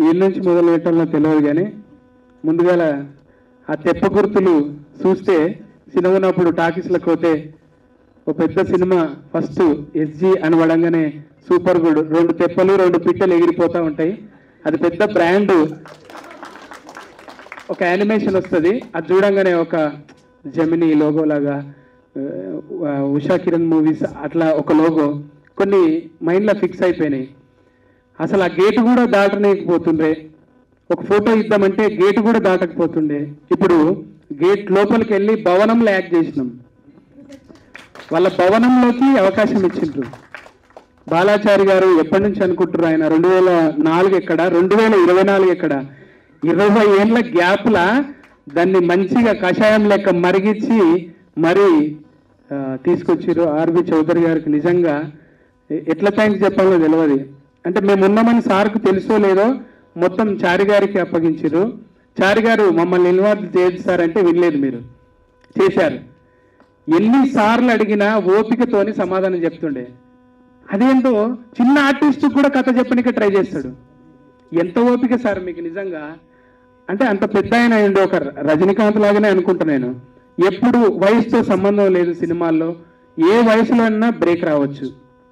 ఈ నుంచి మొదలు పెట్టాలో తెలియదు కానీ ముందుగాల ఆ తెప్ప గుర్తులు చూస్తే సినిమానప్పుడు టాకీస్లకు పోతే ఒక పెద్ద సినిమా ఫస్ట్ ఎస్జి అని పడంగానే సూపర్ గుడ్ రెండు తెప్పలు రెండు పిట్టలు ఎగిరిపోతూ ఉంటాయి అది పెద్ద బ్రాండ్ ఒక యానిమేషన్ వస్తుంది అది చూడంగానే ఒక జమినీ లోగో లాగా ఆ, ఉషా కిరణ్ మూవీస్ అట్లా ఒక లోగో కొన్ని మైండ్లో ఫిక్స్ అయిపోయినాయి అసలు ఆ గేటు కూడా దాటలేకపోతుండే ఒక ఫోటో ఇద్దామంటే గేటు కూడా దాటకపోతుండే ఇప్పుడు గేట్ లోపలికి వెళ్ళి భవనంలో యాక్ట్ చేసినాం వాళ్ళ భవనంలోకి అవకాశం ఇచ్చిండ్రు బాలాచారి గారు ఎప్పటి నుంచి అనుకుంటారు ఆయన రెండు వేల నాలుగు ఎక్కడ రెండు వేల ఇరవై నాలుగు ఎక్కడ ఇరవై ఏళ్ళ గ్యాప్లా దాన్ని మంచిగా కషాయం లెక్క మరిగించి మరి ఆ, తీసుకొచ్చిర్రు ఆర్బి చౌదరి గారికి నిజంగా ఎ- ఎట్లా థ్యాంక్స్ చెప్పాలో తెలియదు అంటే మేము ఉన్నామని సార్కు తెలుసో లేదో మొత్తం చారి గారికి అప్పగించారు చారి గారు మమ్మల్ని ఇన్వాల్వ్ చేయదు సార్ అంటే వినలేదు మీరు చేశారు ఎన్నిసార్లు అడిగినా ఓపికతోని సమాధానం చెప్తుండే అదేంటో చిన్న ఆర్టిస్ట్ కూడా కథ చెప్పడానికి ట్రై చేస్తాడు ఎంత ఓపిక సార్ మీకు నిజంగా అంటే అంత పెద్ద ఆయన అయ్యిండు ఒక రజనీకాంత్ లాగానే అనుకుంటా నేను ఎప్పుడు వయసుతో సంబంధం లేదు సినిమాల్లో ఏ వయసులో అయినా బ్రేక్ రావచ్చు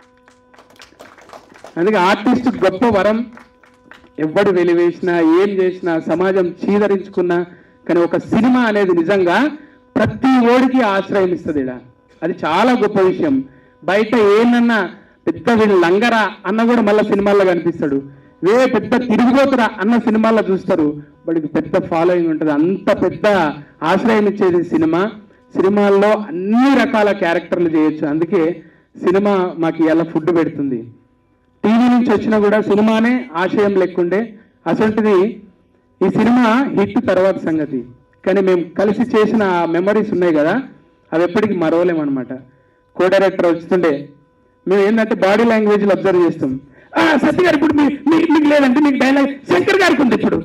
అందుకే ఆర్టిస్ట్ గొప్ప వరం ఎవడు వెలివేసినా ఏం చేసినా సమాజం చీదరించుకున్నా కానీ ఒక సినిమా అనేది నిజంగా ప్రతి ఓడికి ఆశ్రయం ఇస్తుంది ఈడ. అది చాలా గొప్ప విషయం బయట ఏమన్నా పెద్ద వీళ్ళు లంగరా అన్న కూడా మళ్ళీ సినిమాల్లో కనిపిస్తాడు వే పెద్ద తిరిగిపోతురా అన్న సినిమాల్లో చూస్తారు వాడికి పెద్ద ఫాలోయింగ్ ఉంటుంది అంత పెద్ద ఆశ్రయం ఇచ్చేది సినిమా సినిమాల్లో అన్ని రకాల క్యారెక్టర్లు చేయొచ్చు అందుకే సినిమా మాకు ఇలా ఫుడ్ పెడుతుంది టీవీ నుంచి వచ్చినా కూడా సినిమానే ఆశయం లెక్కుండే అసంటిది ఈ సినిమా హిట్ తర్వాత సంగతి కానీ మేము కలిసి చేసిన ఆ మెమరీస్ ఉన్నాయి కదా అవి ఎప్పటికీ మరవలేమన్నమాట కో డైరెక్టర్ వస్తుండే మేము ఏంటంటే బాడీ లాంగ్వేజ్లు అబ్జర్వ్ చేస్తాం "ఆ, సత్య గారు ఇప్పుడు మీ- మీ- మీకు లేదంటే మీకు డైలాగ్ శంకర్ గారికి ఉంది ఇప్పుడు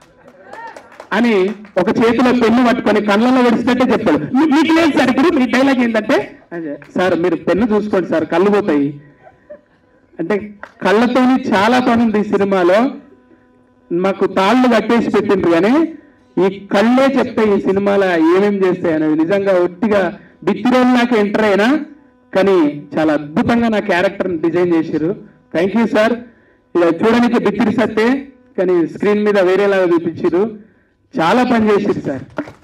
అని ఒక చేతిలో పెన్ను పట్టుకొని కళ్ళలో విడిచినట్టే చెప్పాడు "మీ- మీకు లేదు సార్ ఇప్పుడు మీ డైలాగ్ ఏంటంటే అదే, సార్ మీరు పెన్ను చూసుకోండి సార్ కళ్ళు పోతాయి అంటే కళ్ళతోని చాలా పని ఉంది ఈ సినిమాలో మాకు తాళ్ళు కట్టేసి పెట్టిండ్రు కానీ ఈ కళ్ళే చెప్తాయి ఈ సినిమాలో ఏమేం చేస్తాయి అనేది నిజంగా ఒట్టిగా బిత్తిరోళ్ళకి ఎంటర్ అయినా కానీ చాలా అద్భుతంగా నా క్యారెక్టర్ని డిజైన్ చేశారు థ్యాంక్ యూ సార్ ఇలా చూడడానికి బిత్తిరి సత్తే కానీ స్క్రీన్ మీద వేరేలాగా చూపించారు చాలా పని చేసిరు సార్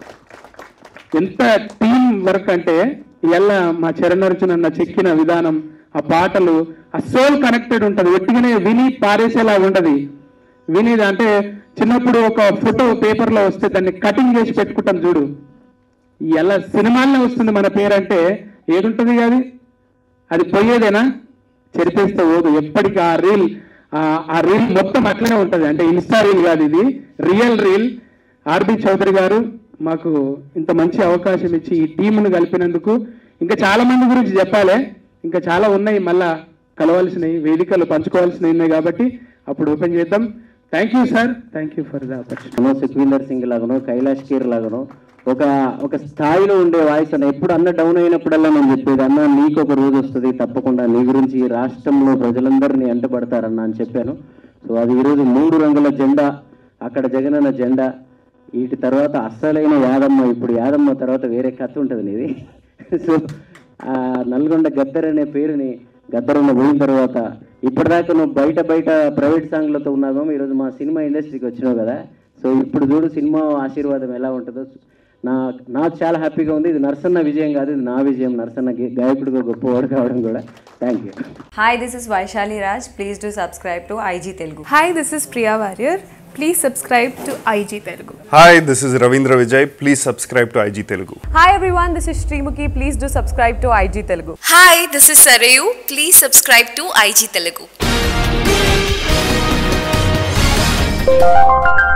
ఎంత టీం వర్క్ అంటే ఇలా మా చరణార్జున్ అన్న చెక్కిన విధానం ఆ పాటలు ఆ సోల్ కనెక్టెడ్ ఉంటది ఒట్టిగానే విని పారేసేలా ఉండదు విని అంటే చిన్నప్పుడు ఒక ఫోటో పేపర్ లో వస్తే దాన్ని కటింగ్ చేసి పెట్టుకుంటాం చూడు ఎలా సినిమాల్లో వస్తుంది మన పేరంటే ఏదుంటది అది అది పోయేదేనా చెరిపేస్తే పోదు ఎప్పటికీ ఆ రీల్ ఆ రీల్ మొత్తం అట్లనే ఉంటది అంటే ఇన్స్టా రీల్ కాదు ఇది రియల్ రీల్ ఆర్బి చౌదరి గారు మాకు ఇంత మంచి అవకాశం ఇచ్చి ఈ టీంను కలిపినందుకు ఇంకా చాలా మంది గురించి చెప్పాలి ఇంకా చాలా ఉన్నాయి మళ్ళా కలవాల్సినవి వేదికలు పంచుకోవాల్సినవి ఉన్నాయి కాబట్టి అప్పుడు ఓపెన్ చేద్దాం thank you sir thank you for the opportunity Mano Sukhwinder Singh లాగానో కైలాష్ కీర్ లాగానో ఒక ఒక స్థాయిలో ఉండే వాయిస్ అన్న ఎప్పుడు అన్న డౌన్ అయినప్పుడల్లా నేను చెప్పేది అన్న నీకు ఒక రోజు వస్తుంది తప్పకుండా నీ గురించి ఈ రాష్ట్రంలో ప్రజలందరినీ ఎంటబడతారన్న అని చెప్పాను సో అది ఈరోజు మూడు రంగుల జెండా అక్కడ జగనన్న జెండా వీటి తర్వాత అస్సలైన యాదమ్మ ఇప్పుడు యాదమ్మ తర్వాత వేరే కథ ఉంటుంది నీది సో ఆ నల్గొండ గద్దర్ అనే పేరుని గద్దరన్న పోయిన తర్వాత ఇప్పటిదాకా నువ్వు బయట బయట ప్రైవేట్ సాంగ్లతో ఉన్నావేమో ఈరోజు మా సినిమా ఇండస్ట్రీకి వచ్చినావు కదా సో ఇప్పుడు చూడు సినిమా ఆశీర్వాదం ఎలా ఉంటుందో నా నాకు చాలా హ్యాపీగా ఉంది ఇది నర్సన్న విజయం కాదు ఇది నా విజయం నర్సన్న గే- గాయకుడిగా గొప్పవాడు కావడం కూడా thank you Hi, this is Vaishali Raj. Please do subscribe to IG Telugu. Hi, this is Priya Warrior. Please subscribe to IG Telugu. Hi, this is Ravindra Vijay. Please subscribe to IG Telugu. Hi everyone, this is Srimuki. Please do subscribe to IG Telugu. Hi, this is Sarayu. Please subscribe to IG Telugu.